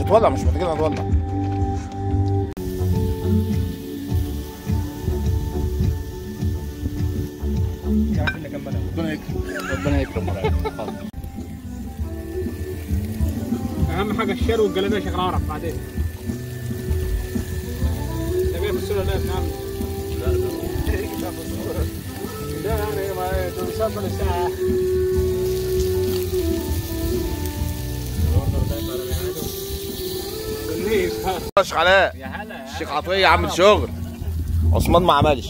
هتولع مش محتاجين هتولع عارف اللي كملها ربنا يكرم ربنا يكرم حاضر. اهم حاجه الشر والجلابيه شغال عرق بعدين انت جاي في الصوره لا يا ابن عمي لا يعني ما بنصبر الساعه الشيخ علاء يا هلا يا الشيخ عطيه عامل شغل عثمان ما عملش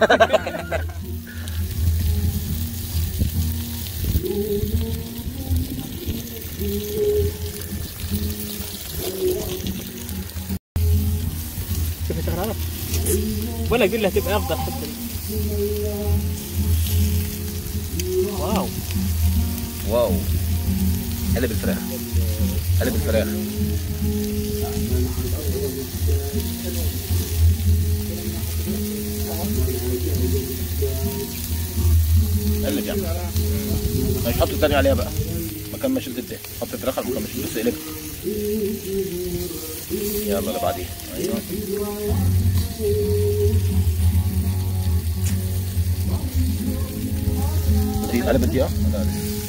شوف شغال عرق ولا دي اللي هتبقى افضل حته دي. واو واو قلب الفراخ قلب الفراخ قلب يا عم مش حط التاني عليها بقى مكان ما شلت التاني حط الفراخ على مكان ما شلت بس قلبها يلا اللي بعديها ايوه دي قلبت دي اه لا، لا.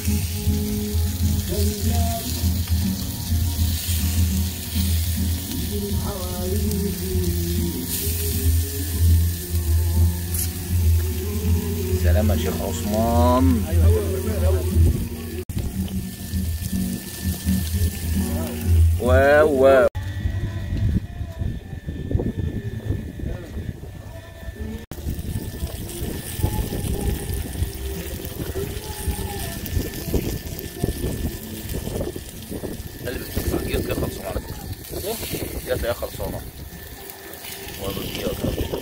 سلام يا شيخ عثمان واو واو قلب الفراخ دي هتلاقيها خلصانه على فكره دي هتلاقيها خلصانه والله دي هتلاقيها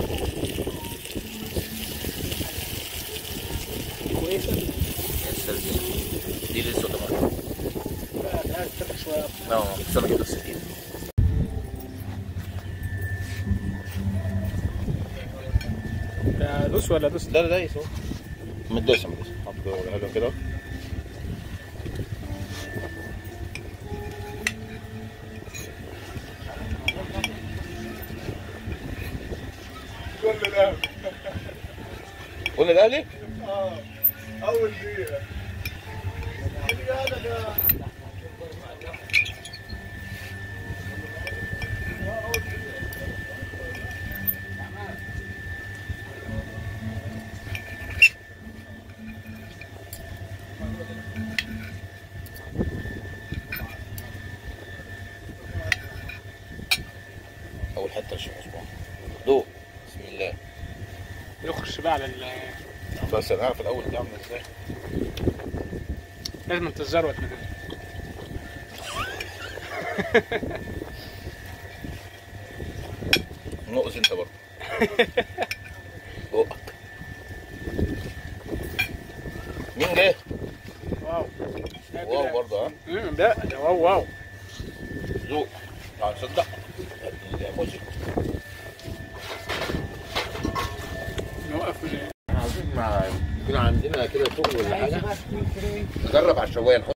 كويسه السلسلة دي لسه قدامها شويه اه بس انا جبت السكين ده دوس ولا دوس لا لا دايس اهو متداسه متداسه حط كده حلو كده كل الاهلي قول الاهلي اه اول دقيقه دي هذا ده اول حته الشيخ عثمان دوق بسم الله يخش بقى على ال- بس انا عارف الاول دي عامله ازاي لازم تتزروت من هنا نقص انت برضه بقك مين جه؟ واو واو برضه ها امم ده ده واو واو ذوق تعال صدق الايموجي نوقف من عاوزين ما يكون عندنا كده شغل ولا حاجه نجرب على الشوايه نحط